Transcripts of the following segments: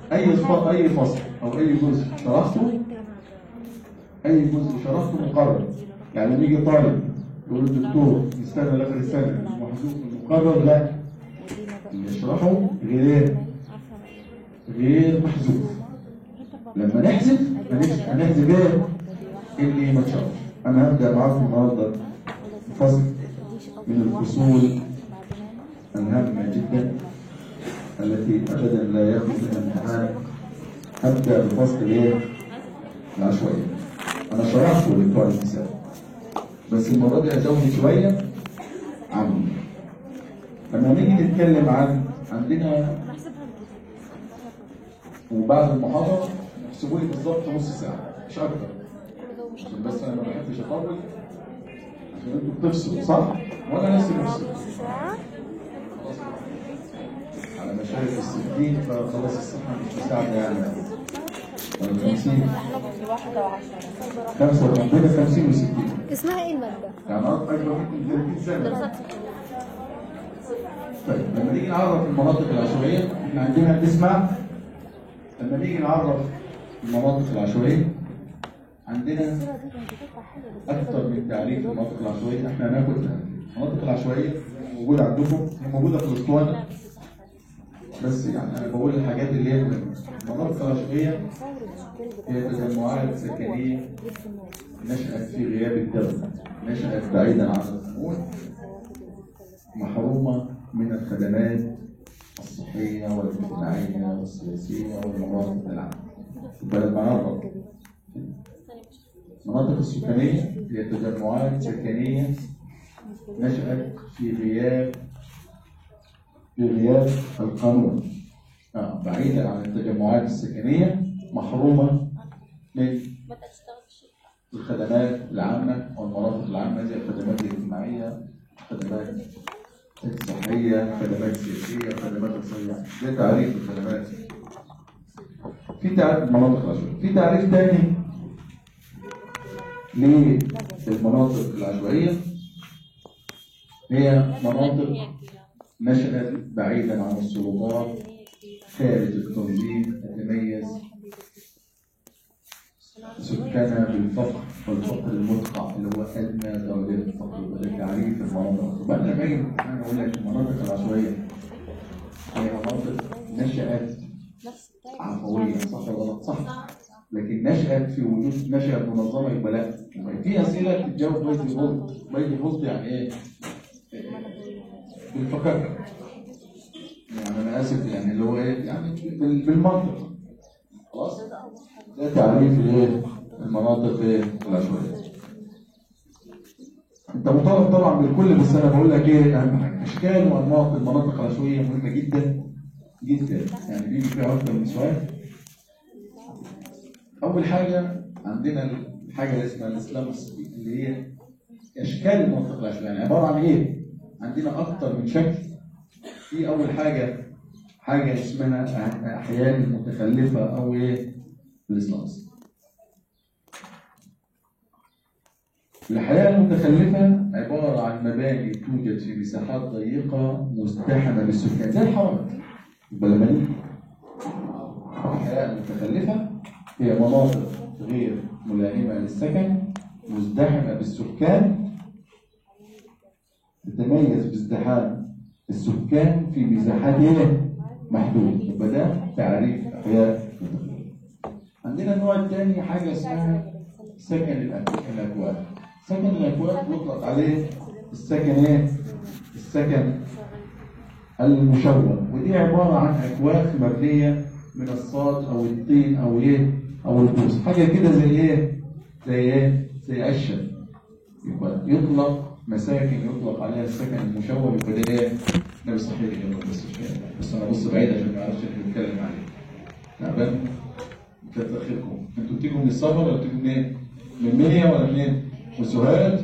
اي فصل اي فصل او اي جزء شرحته اي جزء شرحته مقرر يعني لما يجي طالب يقول الدكتور يستنى لاخر السنه مش محذوف من المقرر لا اللي يشرحه غير غير محذوف لما نحذف هنحذف هنحذف ايه اللي ما اتشرحش انا هبدا معاكم النهارده فصل من الفصول الهامه جدا التي ابدا لا يخرج منها الامتحان ابدا بفصل ايه العشوائيه انا شرحته لبتوع الحساب بس المره دي ازود شويه عنه لما نيجي نتكلم عن عندنا وبعد المحاضره احسبوا لي بالظبط نص ساعه مش اكتر عشان بس انا ما بحبش اطول عشان انتوا بتفصلوا صح؟ وانا نفسي بفصل على مشارف الستين فخلاص الصحة مش مساعدة يعني ولا خمسين واحدة وعشرة خمسة وخمسين خمسين وستين اسمها ايه المادة؟ يعني أكبر من 30 سنة طيب لما نيجي نعرف المناطق العشوائية احنا عندنا نسمع لما نيجي نعرف المناطق العشوائية عندنا أكثر من تعريف المناطق العشوائية احنا هناخد المناطق العشوائية موجودة عندكم هي موجودة في الأسطوانة بس يعني أنا بقول الحاجات اللي هي المناطق العشوائية هي تجمعات سكنية نشأت في غياب الدولة نشأت بعيدا عن القانون محرومة من الخدمات الصحية والاجتماعية والسياسية والمرافق العامة يبقى لما نعرف المناطق السكانية هي تجمعات سكنية نشأت في غياب في غياب القانون آه. بعيدا عن التجمعات السكنية محرومة من الخدمات العامة والمرافق العامة زي الخدمات الاجتماعية الخدمات الصحية الخدمات السياسية الخدمات الصحية ده تعريف الخدمات في تعريف المناطق العشوائية في تعريف تاني للمناطق العشوائية هي مناطق نشأت بعيدا عن السلطات خارج التنظيم تتميز سكانها بالفقر والفقر المدقع اللي هو ادنى درجات الفقر وده تعريف المناطق وبعد لما اجي انا اقول لك المناطق العشوائيه هي مناطق نشأت عفوية صح ولا غلط صح لكن نشأت في وجود نشأت منظمة يبقى لا يبقى في أسئلة تتجاوب باي ديفولت باي ديفولت يعني إيه؟ بالفكر يعني أنا آسف يعني اللي هو إيه؟ يعني بال- بالمنطق خلاص؟ ده تعريف الايه المناطق ايه العشوائيه انت مطالب طبعا بالكل بس انا بقول لك ايه اهم حاجه اشكال وانماط المناطق العشوائيه مهمه جدا جدا يعني بيجي فيها اكتر من سؤال اول حاجه عندنا الحاجه اللي اسمها الاسلامس اللي هي اشكال المناطق العشوائيه يعني عباره عن ايه عندنا اكتر من شكل في اول حاجه حاجه اسمها احيان المتخلفه او ايه الإسلامس الحياة المتخلفة عبارة عن مباني توجد في مساحات ضيقة مزدحمة بالسكان زي الحرم يبقى لما نيجي الحياة المتخلفة هي مناطق غير ملائمة للسكن مزدحمة بالسكان تتميز بازدحام السكان في مساحات إيه؟ محدودة يبقى ده تعريف أحياء عندنا النوع الثاني حاجة اسمها سكن الأك- الأكواب سكن الأكواب يطلق عليه السكن إيه؟ السكن المشوه ودي عبارة عن أكواخ مبنية من الصاج أو الطين أو إيه أو البوس حاجة كده زي إيه زي إيه زي عشة يبقى يطلق مساكن يطلق عليها السكن المشوه يبقى ده إيه ده مستحيل يجيبه بس مش كده. بس أنا بص بعيد عشان ما أعرفش إحنا بنتكلم عليه تعبان كتر خيركم انتوا بتيجوا من السفر ولا بتيجوا منين؟ من منيا ولا منين؟ من سوهاج؟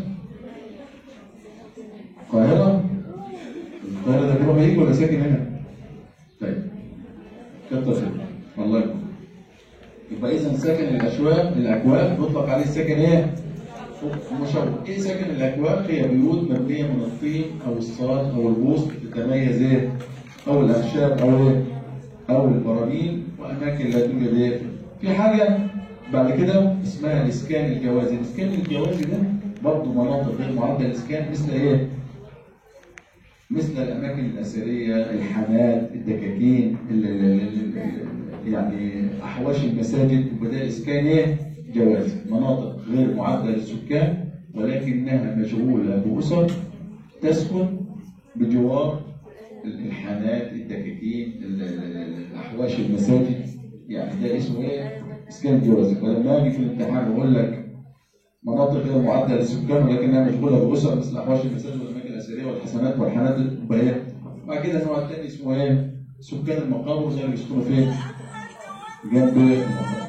القاهرة؟ القاهرة ده بيروح يجي ولا ساكن هنا؟ طيب كتر خيركم الله يكرمك يبقى إذا ساكن الأشواك الأكواخ بيطلق عليه السكن إيه؟ مشوه إيه ساكن الأكواخ؟ هي بيوت مبنية من الطين أو الصاج أو البوص تتميز إيه؟ أو الأخشاب أو إيه؟ أو البراميل واماكن لا توجد ايه في حاجه بعد كده اسمها الاسكان الجوازي الاسكان الجوازي ده برضه مناطق غير معدل الاسكان مثل ايه مثل الاماكن الاثريه الحانات الدكاكين ال- ال- ال- ال- يعني احواش المساجد وبدأ اسكان ايه جوازي مناطق غير معدل السكان ولكنها مشغوله باسر تسكن بجوار الحانات الدكاكين ال- ال- ال- احواش المساجد يعني ده اسمه ايه اسكان جوازي فلما اجي في الامتحان اقول لك مناطق غير معدل السكان ولكنها مشغوله باسر مثل احواش المساجد والاماكن الاثريه والحسنات والحانات البيات بعد كده النوع الثاني اسمه ايه؟ سكان المقابر زي اللي بيسكنوا فين؟ جنب المقابر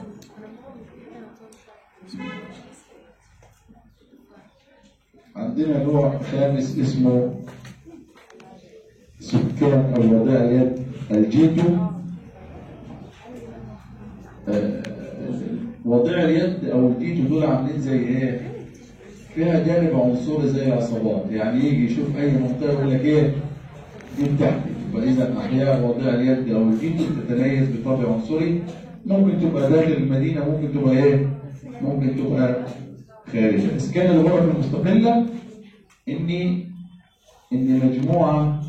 عندنا نوع خامس اسمه سكان الوداع اليد الجيتو آه، وضيع اليد او الجيتو دول عاملين زي ايه؟ فيها جانب عنصري زي عصابات يعني يجي يشوف اي منطقه يقول لك ايه؟ دي بتاعتي فاذا احياء وضيع اليد او الجيتو تتميز بطابع عنصري ممكن تبقى داخل المدينه ممكن تبقى ايه؟ ممكن تبقى خارجها اسكان الغرف المستقله اني ان مجموعه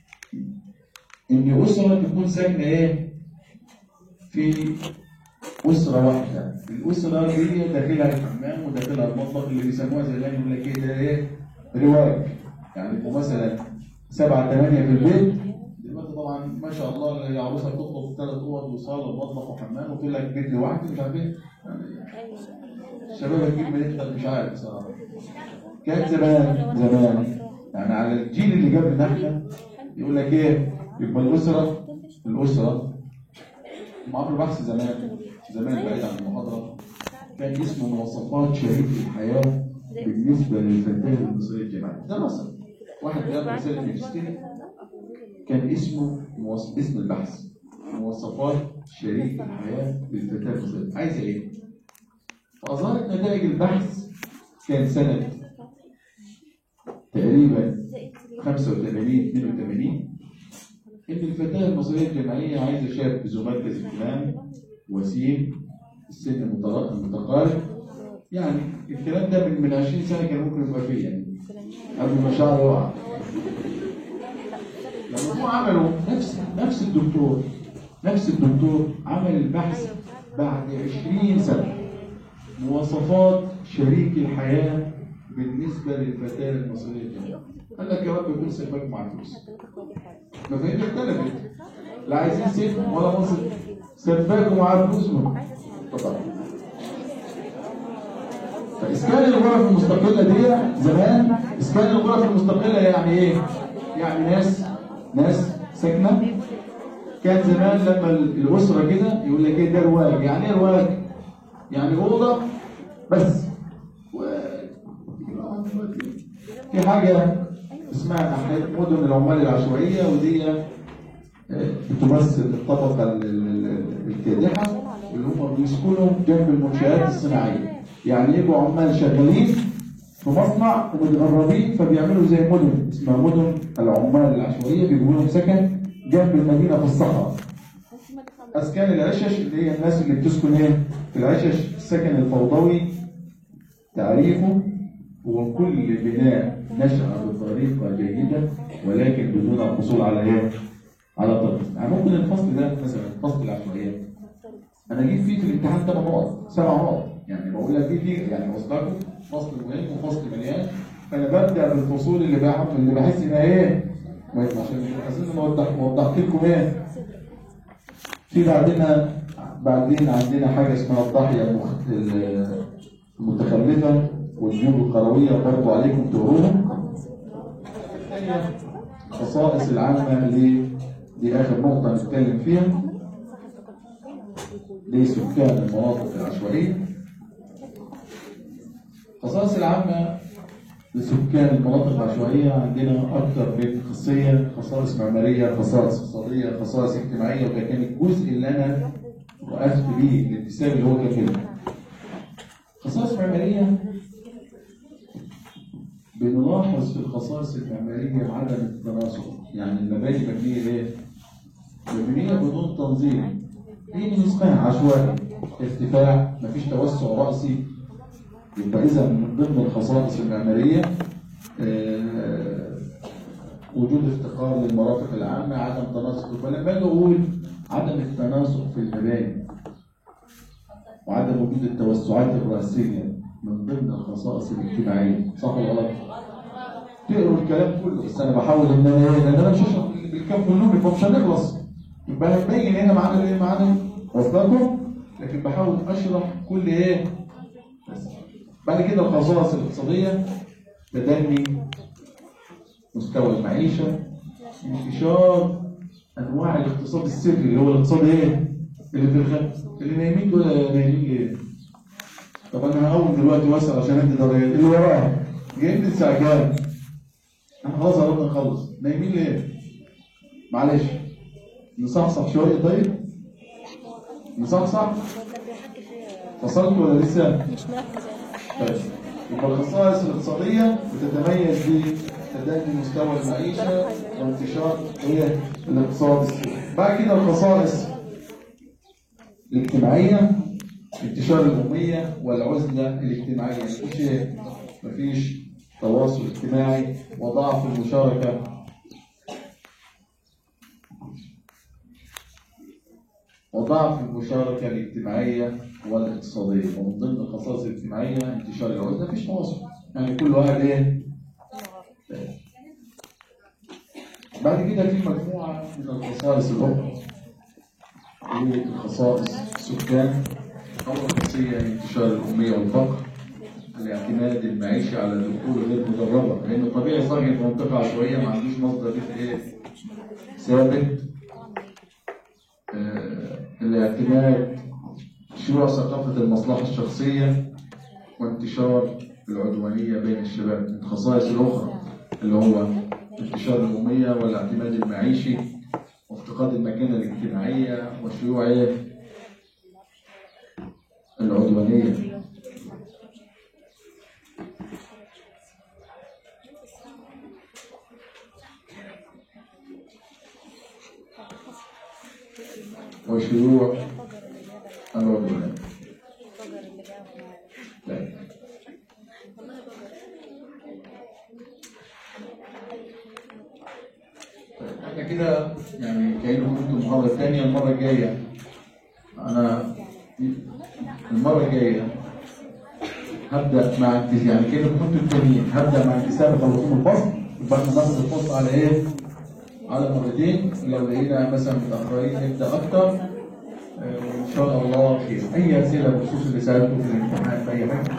ان اسره تكون ساكنه ايه؟ في أسرة واحدة، الأسرة دي داخلها الحمام وداخلها المطبخ اللي بيسموها زمان يقول لك إيه ده إيه؟ رواج، يعني يبقوا مثلا سبعة ثمانية في البيت، دلوقتي طبعا ما شاء الله العروسة بتطلب ثلاث أوض وصالة ومطبخ وحمام وتقول لك بيت لوحدي مش عارف إيه، يعني الشباب الجيل بيدخل مش عارف صراحة. كان زمان زمان يعني على الجيل اللي قبلنا احنا يقول لك ايه يبقى الاسره الاسره معامل البحث زمان زمان بعيد عن المحاضره كان اسمه مواصفات شريك الحياه بالنسبه للفتاه المصريه الجماعيه ده مثلا واحد جاب رساله ماجستير كان اسمه مواص... اسم البحث مواصفات شريك الحياه للفتاه المصريه عايزه ايه؟ فاظهرت نتائج البحث كان سنه تقريبا 85 82 ان الفتاه المصريه الجامعيه عايزه شاب ذو مركز اهتمام وسيم السن المتر- المتقارب يعني الكلام ده من من 20 سنه كان ممكن يبقى فيه يعني قبل ما شعره يقع لما هم عملوا نفس نفس الدكتور نفس الدكتور عمل البحث بعد 20 سنه مواصفات شريك الحياه بالنسبه للفتاه المصريه الجامعيه قال لك يا رب يكون سباك مع فلوس مفاهيم اختلفت لا عايزين سيف ولا مصر سباك ومعاه فلوس طبعا فاسكان الغرف المستقله دي زمان اسكان الغرف المستقله يعني ايه؟ يعني ناس ناس ساكنه كان زمان لما الاسره كده يقول لك ايه ده رواج يعني ايه رواج؟ يعني اوضه بس و... في حاجه اسمها ناحيه مدن العمال العشوائيه ودي آه، بتمثل الطبقه ال- ال- ال- الكادحه اللي هم بيسكنوا جنب المنشآت الصناعيه يعني يبقوا عمال شغالين في مصنع ومتغربين فبيعملوا زي مدن اسمها مدن العمال العشوائيه بيجيبوا لهم سكن جنب المدينه في الصحراء اسكان العشش اللي هي الناس اللي بتسكن ايه في العشش السكن الفوضوي تعريفه هو كل بناء نشأ بطريقة جيدة ولكن بدون الحصول على ايه؟ على طريق يعني ممكن الفصل ده مثلا فصل العشوائيات انا اجيب فيه في الامتحان ثمان نقط سبع نقط يعني بقول لك دي فيه يعني وصلكم فصل مهم وفصل مليان فانا ببدا بالفصول اللي بحب اللي بحس انها ايه؟ ما- عشان عشان ما وضح ما وضحت لكم ايه؟ في بعدنا بعدين عندنا حاجه اسمها الضاحيه المخ- ال- المتخلفه والجيوب القرويه برضو عليكم تقروها الثانية خصائص العامة اللي دي آخر نقطة نتكلم فيها لسكان المناطق العشوائية خصائص العامة لسكان المناطق العشوائية عندنا أكثر من خاصية خصائص معمارية خصائص اقتصادية خصائص اجتماعية وده كان الجزء اللي أنا وقفت بيه الانتساب اللي هو كان كده خصائص معمارية بنلاحظ في الخصائص المعمارية عدم التناسق يعني المباني مبنية ليه؟ مبنية بدون تنظيم دي من اسمها عشوائي ارتفاع مفيش توسع رأسي يبقى إذا من ضمن الخصائص المعمارية آه، وجود افتقار للمرافق العامة عدم تناسق فلما أجي أقول عدم التناسق في المباني وعدم وجود التوسعات الرئيسية من ضمن الخصائص الاجتماعية صح ولا غلط؟ تقروا الكلام كله بس انا بحاول ان انا ايه لان انا مش هشرح بالكام كلهم يبقى مش هنخلص يبقى هتبين هنا معانا ايه معانا وصلكم لكن بحاول اشرح كل ايه بس بعد كده الخصائص الاقتصاديه تدني مستوى المعيشه انتشار انواع الاقتصاد السري اللي هو الاقتصاد ايه؟ اللي في الخلف اللي نايمين دول نايمين ايه؟ طب انا هقوم دلوقتي واسال عشان ادي درجات اللي وراها جايين الساعه كام؟ احنا خلاص قربنا نخلص نايمين ليه؟ معلش نصحصح شويه طيب؟ نصحصح؟ فصلت ولا لسه؟ مش مركز طيب يبقى الخصائص الاقتصاديه بتتميز بتدني مستوى المعيشه وانتشار هي الاقتصاد السوري. بعد كده الخصائص الاجتماعيه انتشار الاميه والعزله الاجتماعيه مفيش ايه؟ مفيش تواصل اجتماعي وضعف المشاركه وضعف المشاركة الاجتماعية والاقتصادية ومن ضمن الخصائص الاجتماعية انتشار العزلة مفيش تواصل يعني كل واحد ايه بعد كده في مجموعة من الخصائص الأخرى هي الخصائص السكان أول خاصية انتشار الأمية والفقر الاعتماد المعيشي على الدخول غير مدربة لأن طبيعي صاحب في منطقة عشوائية ما عندوش مصدر رزق ايه ثابت آه، الاعتماد شيوع ثقافة المصلحة الشخصية وانتشار العدوانية بين الشباب من الخصائص الأخرى اللي هو انتشار الأمية والاعتماد المعيشي وافتقاد المكانة الاجتماعية وشيوع إيه؟ العدوانية وشيوع العدوانية طيب. طيب، احنا كده يعني كأنكم انتم المحاضرة الثانية المرة الجاية أنا المرة الجاية هبدأ مع انت- يعني كأنكم انتم التانيين هبدأ مع انتساب خلصون الفصل يبقى احنا ناخد الفصل على ايه؟ على مرتين لو لقينا مثلا متأخرين نبدأ أكتر آه، وإن شاء الله خير أي أسئلة بخصوص اللي سألته في الامتحان في أي حاجة